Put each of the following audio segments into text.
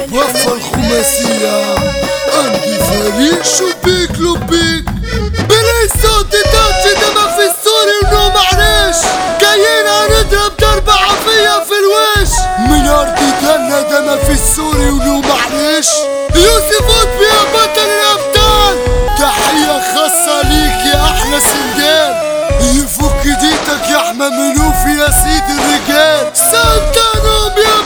وفى الخماسية عندي فريق شبيك لبيك بلاي صوت تاتش دمع في السوري ونو معلش جايين هنضرب ضربة عافية في الوش من أرض جنة دمع في السوري ونو معلش يوسف قطبي يا بطل الأبطال تحية خاصة ليك يا أحلى سندان يفك ديتك يا أحمى منوفي يا سيد الرجال سلطانهم يا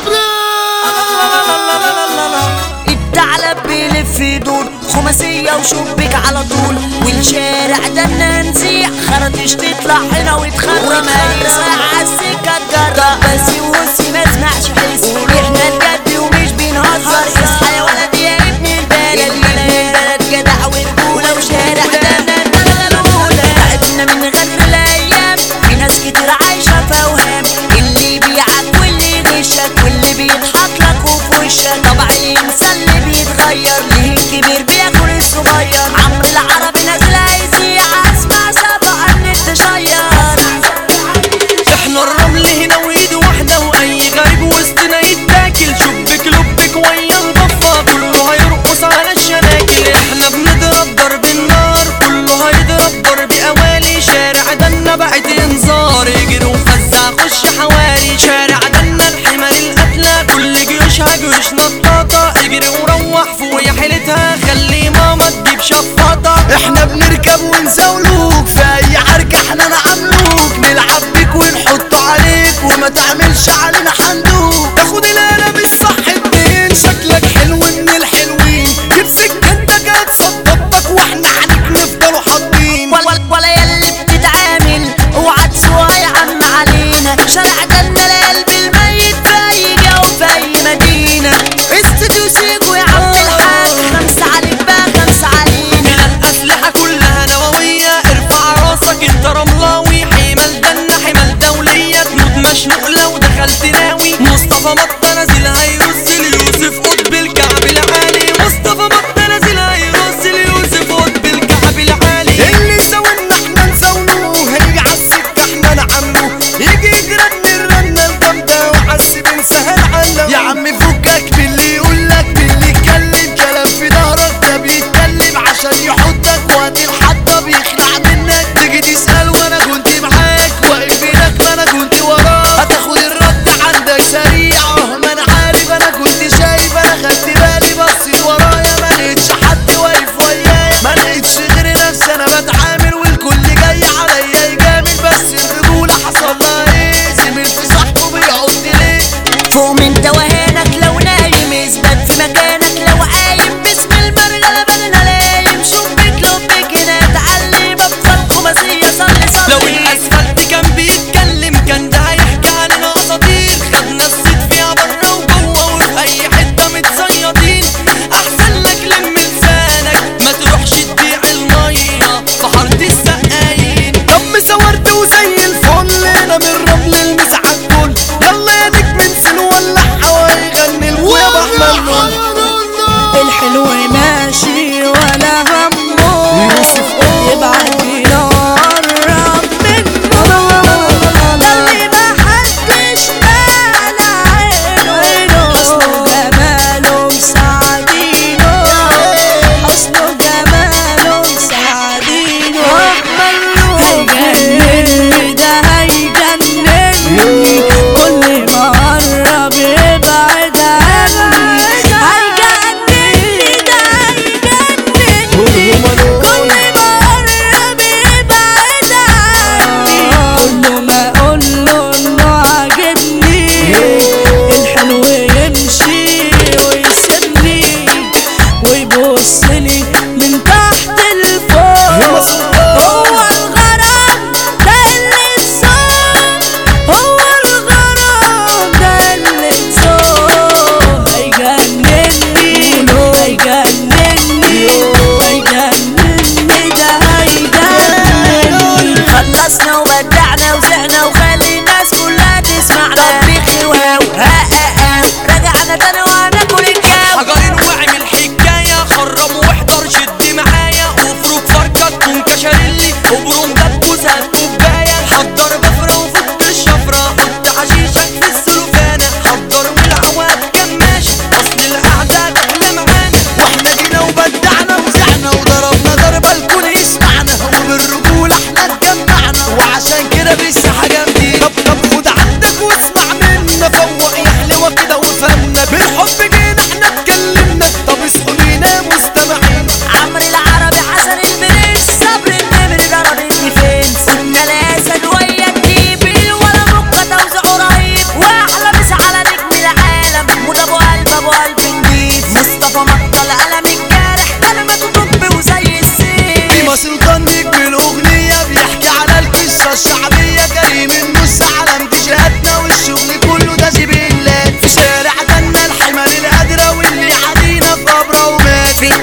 براد الثعلب بيلف يدور خماسية وشبك على طول والشارع ده ننزيع خرطش تطلع هنا وتخرم هيسرع عالسكة تجرب بس وسي ما اسمعش حس احنا الجد ومش بنهزر اصحى يا ولد يا ابن البلد البلد جدع ورجولة وشارع ده الدرجة الأولى تعبنا من غدر الأيام في ناس كتير عايشة في أوهام اللي بيعك واللي يغشك واللي بيضحك لك وفي وشك طبع الإنسان اللي بيتغير ليه الكبير بياكل الصغير عمرو العربي نازل هيذيع اسمع سبق ان تشير احنا الرمل هنا وايد واحدة واي غريب وسطنا يتاكل شبك لبك ويا الضفة كله هيرقص على الشناكل احنا بنضرب ضرب النار كله هيضرب ضرب اوالي شارع دنا بقت انذار اجري وفزع خش حواري شارع دنا الحمر القتلى كل جيوشها جيوش نطاطة اجري وروح فوق يا حيلتها خلي ماما تجيب شفاطة احنا بنركب ونزولوك في اي عركة احنا نعملوك نلعب بيك ونحط عليك وما تعملش علينا حندوق تاخد القلم الصح اتنين شكلك حلو من الحلوين جيب سكتك هتصدقك واحنا عليك نفضلوا حاطين ولا ولا يلي بتتعامل اوعى تسوى يا عم علينا شارع جنة القلب الميت فايق او في اي مدينة استوديو سيجو يا عم الحاج خمسة عليك بقى خمسة علينا هنا الأسلحة كلها نووية ارفع راسك انت رملاوي حمل دنا حمل دولية تموت مشنوق لو دخلت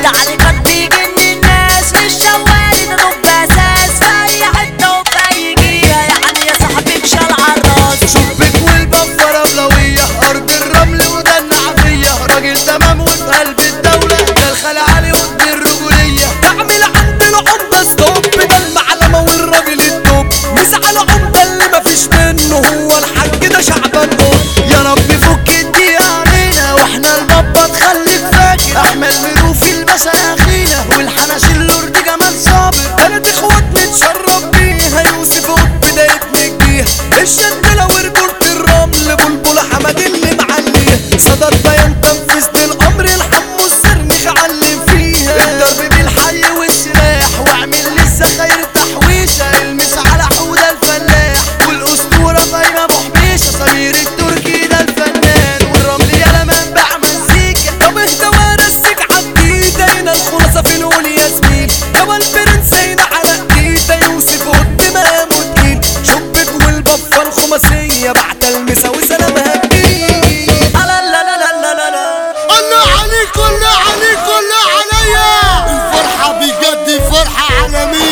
تعليقات بيجن الناس مش شوالي ده دب اساس في اي حته وفي اي جهه يعني يا صاحبي بشال عالراس شبك والبفة رملوية أرض الرمل وده النعفية راجل تمام وفي قلب الدولة ده الخلعالي ودي الرجولية تعمل عند العمدة ستوب ده المعلمة والراجل التوب مسعى العمدة اللي مفيش منه هو الحاج ده شعبان قول يا رب فك الدقيقة علينا واحنا البابا تخليك فاكر احمد مروفي المسا يا اخينا والحنش اللورد جمال صابر بلد اخوات نتشرف بيها يوسف قط بداية نجيها الشدلة ورجولة الرمل بلبل حمد اللي معليه صدر بيان تنفيذ الامر الحم السرنخ علم فيها الضرب بالحي والسلاح واعمل للسخاير تحويشه المس على حوده الفلاح والاسطوره فايمه ابو حبيشه سمير التركي ده الفنان والرمل يا منبع مزيكا طب اهدى وارسك عالجيده هنا الخلاصه في القول يا زميل يابا البرنس هنا على ايده يوسف قد ما تقيل شبك والبفه الخماسيه بعد المسا وسلامها جديد لا لا لا لا لا لا لا الله عليك الله عليك الله عليا الفرحة بجد فرحة عالمية